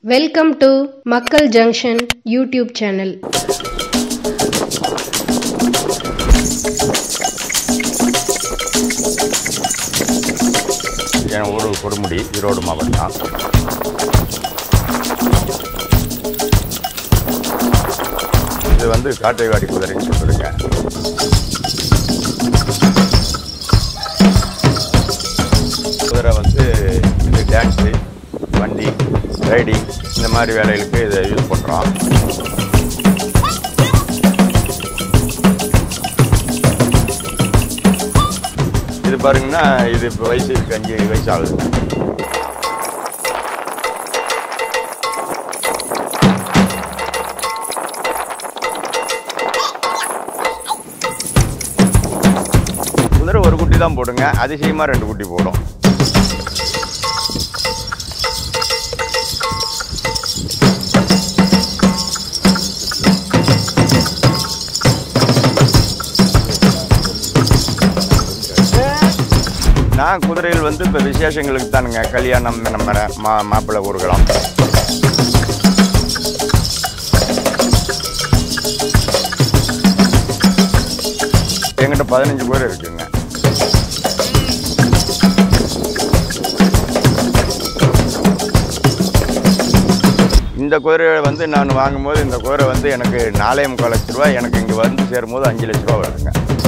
welcome to Makkal junction YouTube channel என் ஊர் கொடுமுடி ஈரோடு மாவட்டம் இது வந்து காட்டைவாடி குதிரைன்னு சொல்லிருங்க குதிரை வந்து இது டான்ஸு வண்டி ரைடிங் இந்த மாதிரி வேலைகளுக்கு இதை யூஸ் பண்ணுறோம் இது பாருங்கன்னா இது இப்போ வயசு இருக்கு அஞ்சு வயசு ஆகுது குதிரை ஒரு குட்டி தான் போடுங்க அதிசயமாக ரெண்டு குட்டி போடும் நான் குதிரையில் வந்து இப்போ விசேஷங்களுக்கு தானுங்க கல்யாணம் நம்ம மா மாப்பிள்ளை ஊர்வலம் என்கிட்ட பதினஞ்சு குதிரை இருக்குங்க இந்த குதிரையை வந்து நான் வாங்கும்போது இந்த குதிரை வந்து எனக்கு நாலே முக்கால் லட்ச ரூபா எனக்கு இங்கே வந்து சேரும்போது அஞ்சு லட்ச ரூபா வருங்க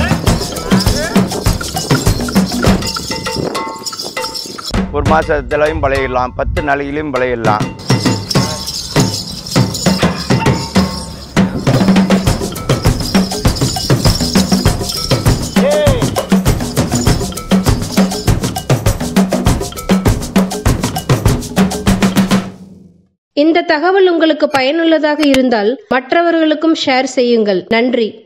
ஒரு மாதத்துலையும் பழையிடலாம் பத்து நாளையிலையும் பழையிடலாம் இந்த தகவல் உங்களுக்கு பயனுள்ளதாக இருந்தால் மற்றவர்களுக்கும் ஷேர் செய்யுங்கள் நன்றி